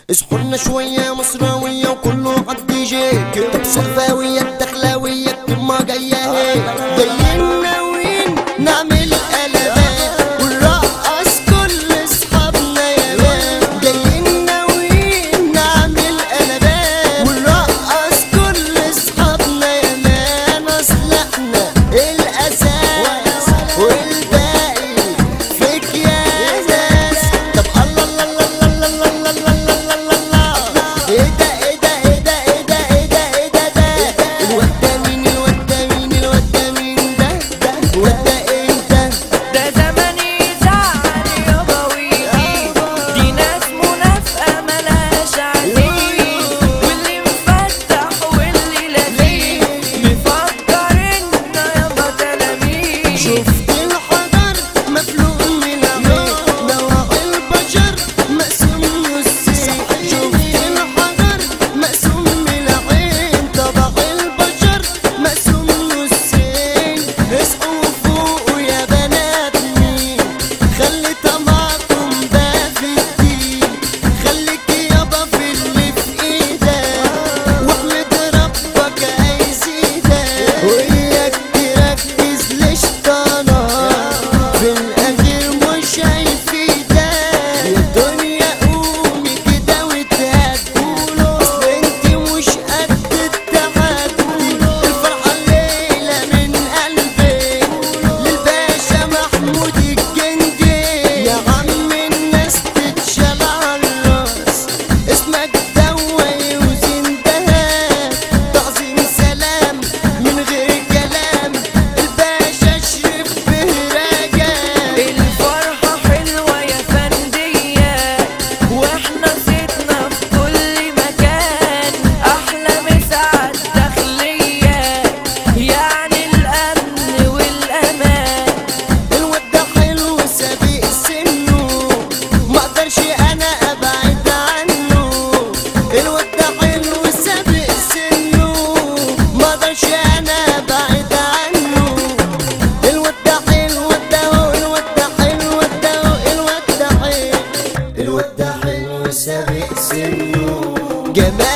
اصحولنا شوية مصراوية وكله عالدي جي طب صحفاوية الدخلاوية الكلمة جاية هي جايين ناويين نعمل قلبات ونرقص كل اصحابنا يا مان جايين ناويين نعمل قلبات ونرقص كل اصحابنا يا مان اصل احنا الاساس والباقي فيك يا ناس طب الله الله الله الله الله الله الله الله الله ايه ده ايه ده ايه ده ايه ده ايه ده ايه ده ده الواد ده مين الواد ده مين الواد ده مين ده ده الواد ده ايه ده ده زماني زعل يابا ويجي دي ناس منافقة ملهاش عزيز واللي مفتح واللي لذيذ مفكر إنه يابا تلاميذ شفت الحجر مفلوق من عين نوع البشر مقسوم نصين شفت الحجر مقسوم من عين طبع البشر مقسوم نصين اصحوا فوقوا يا بنات مين خلي طمعكم ده في الدين خليك يابا في اللي في ايدك واحمد ربك هيزيدك وياك تركز ليش طالع في الاخير مش هيفيدك يا دنيا قومي كده وتهدي اصل انت مش قد التحدي الفرحه الليله من قلبي للباشا محمود الجندي يا عم الناس تتشال على الراس اسمك دوا يوزن دهب تعظيم سلام من غير كلام الباشا اشرف بهراجة الفرحة حلوة يا فندية واحنا صيتنا في كل مكان احلى مساعة داخلية يعني الامن والامان الواد ده حلو سابق سنه ما اقدرش انا ابعد عنه الواد ده حلو سابق سنه ما اقدرش انا ابعد عنه الواد ده حلو ده هو الواد ده حلو ده هو الواد ده حلو الواد ده حلو سابق سنه جمال